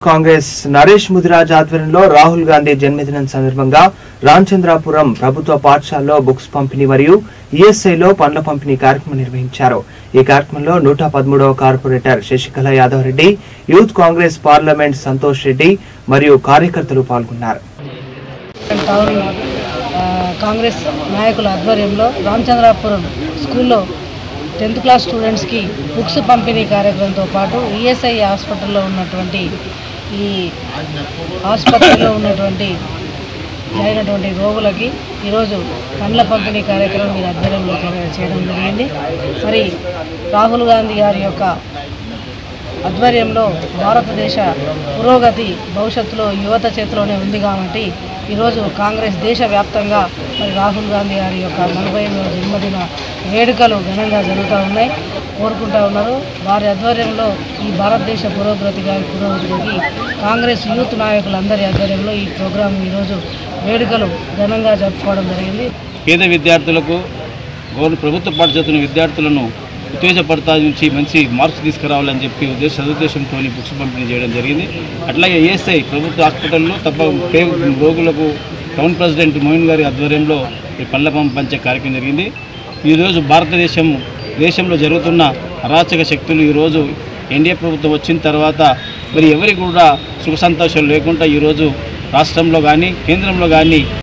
కాంగ్రెస్ నరేష్ ముదిరాజ్ ఆధ్వర్యంలో రాహుల్ గాంధీ జన్మదినం సందర్భంగా రామచంద్రాపురం ప్రభుత్వ పాఠశాలలో బుక్స్ పంపిణీ మరియు ఈఎస్ఐలో పండ్ల పంపిణీ కార్యక్రమం నిర్వహించారు ఈ కార్యక్రమంలో నూట పదమూడవ corporator Sasikala Yadav Reddy youth Congress parliament Santosh Reddy మరియు కార్యకర్తలు పాల్గొన్నారు టౌన్ ఆ, కాంగ్రెస్ నాయకుల ఆధ్వర్యంలో రామచంద్రాపురం స్కూల్లో టెన్త్ క్లాస్ స్టూడెంట్స్కి బుక్స్ పంపిణీ కార్యక్రమంతో పాటు ఈఎస్ఐ హాస్పిటల్లో ఉన్నటువంటి ఈ ఆసుపత్రిలో ఉన్నటువంటి అయినటువంటి రోగులకి ఈరోజు పండ్ల పంపిణీ కార్యక్రమం మీరు ఆధ్వర్యంలో చే- చేయడం జరిగింది మరి రాహుల్ గాంధీ గారి యొక్క ఆధ్వర్యంలో భారతదేశ పురోగతి భవిష్యత్తులో యువత చేతిలోనే ఉంది కాబట్టి ఈరోజు కాంగ్రెస్ దేశవ్యాప్తంగా మరి రాహుల్ గాంధీ గారి యొక్క నలభై ఎనిమిదవ జన్మదిన వేడుకలు ఘనంగా జరుగుతూ ఉన్నాయి కోరుకుంటా ఉన్నారు వారి ఆధ్వర్యంలో ఈ భారతదేశ పురోగతిగా పురోగతికి కాంగ్రెస్ యూత్ నాయకులందరి ఆధ్వర్యంలో ఈ ప్రోగ్రాం ఈరోజు వేడుకలు ఘనంగా జరుపుకోవడం జరిగింది పేద విద్యార్థులకు గౌరవ ప్రభుత్వ పాఠశాల విద్యార్థులను ఉత్తేజపడతా నుంచి మంచి మార్క్స్ తీసుకురావాలని చెప్పి ఉద్దేశ సదుద్దేశంతో బుక్స్ పంపిణీ చేయడం జరిగింది అట్లాగే ఏఎస్ఐ ప్రభుత్వ హాస్పిటల్లో తప్ప పే రోగులకు టౌన్ ప్రెసిడెంట్ మోయిన్ గారి ఆధ్వర్యంలో ఈ పళ్ళ పంపు పంచే కార్యక్రమం జరిగింది ఈరోజు భారతదేశం దేశంలో జరుగుతున్న అరాచక శక్తులు ఈరోజు ఎన్డీఏ ప్రభుత్వం వచ్చిన తర్వాత మరి ఎవరికి కూడా సుఖ సంతోషాలు లేకుండా ఈరోజు రాష్ట్రంలో కానీ కేంద్రంలో కానీ